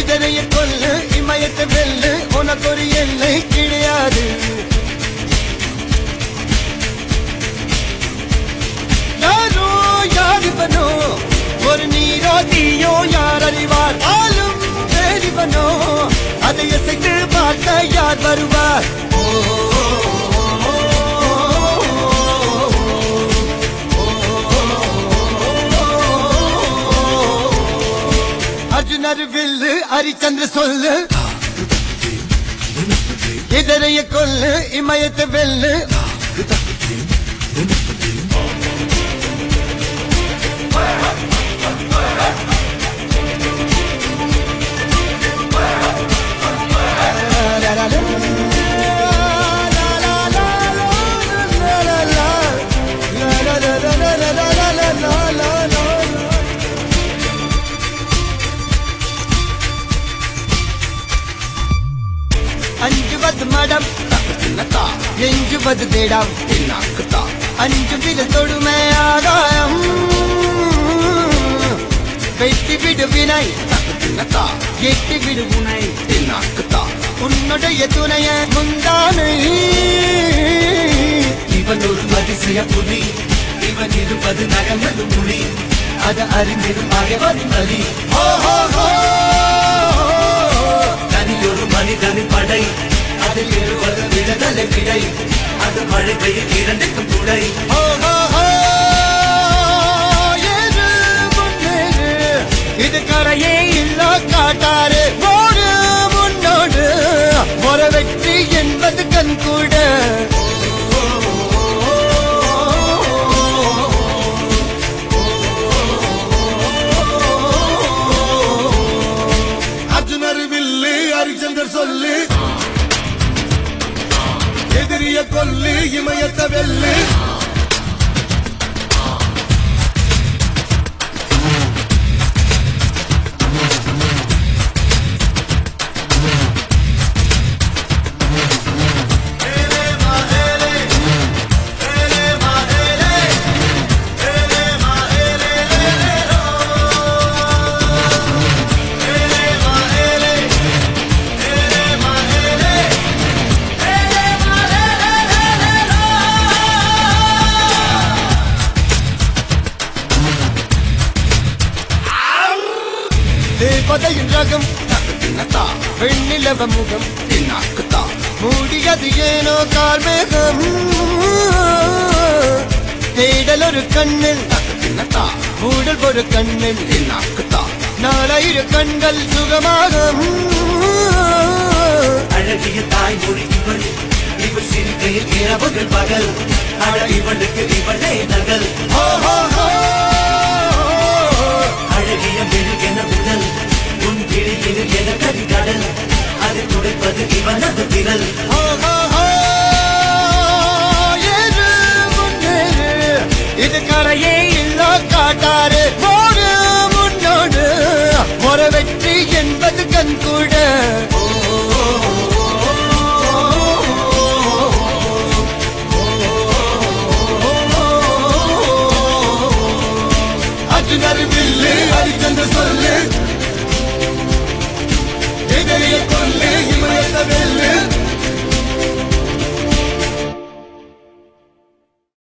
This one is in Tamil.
எதிரைய கொல்லு இமயத்தை வெல்லு உனக்கு ஒரு எல்லை கிடையாது யாரோ யாரிவனோ ஒரு நீரோ தீயோ யார் அறிவார் ஆளும் வேறிவனோ அதை எசைத்து பார்க்க யார் வருவார் ஓ, அர்ஜுனர் வில்லு ஹரிச்சந்திர சொல்லு எதிரைய கொல்லு இமயத்தை வெல்லு அஞ்சுவது மடம் எஞ்சுவது திடம் அஞ்சு வித தொடுமை ஆகாயம் வெட்டி விடு வினை எட்டி விடு உனை உன்னுடைய துணைய முந்தானை இவன் ஒரு அதிசய புலி இவன் இருப்பது நகர்ந்தது புலி அது அறிந்திடும் ஆகவதி மலி ஹோ ஹோ ஹோ தனி ஒரு மனிதனின் படை அதில் இருப்பது விடுதலை விடை அது மழை பெய்யும் இரண்டுக்கும் துடை ஹோ ஹோ ஹோ ஏறு முன்னேறு இது கரையே இல்ல காட்டாரு ஓடு முன்னோடு ஒரு வெற்றி என்பது கண் கூட அர்ஜுனர் வில்லு ஹரிச்சந்தர் சொல்லு எதிரிய கொல்லு இமயத்த வெல்லு தேவதையின் ரகம் வெண்ணிலவ முகம் மூடியது ஏனோ கார்மேகம் தேடல் ஒரு கண்ணில் மூடல் ஒரு கண்ணில் நாலாயிர கண்கள் சுகமாக அழகிய தாய்மொழி இவள் இவள் சிரிக்கையில் இரவுகள் பகல் அழ இவளுக்கு இவளே நகல் அழகிய மெழுகென உடல் உன் கிழியில் என கரிகடல் அதை துடைப்பது இவனது விரல் ஏறு முன்னேறு இது கரையே இல்ல காட்டாரு போடு முன்னோடு ஒரு வெற்றி என்பது கண் கூட அர்ஜுனர் வில்லு ஹரிச்சந்திர சொல்லு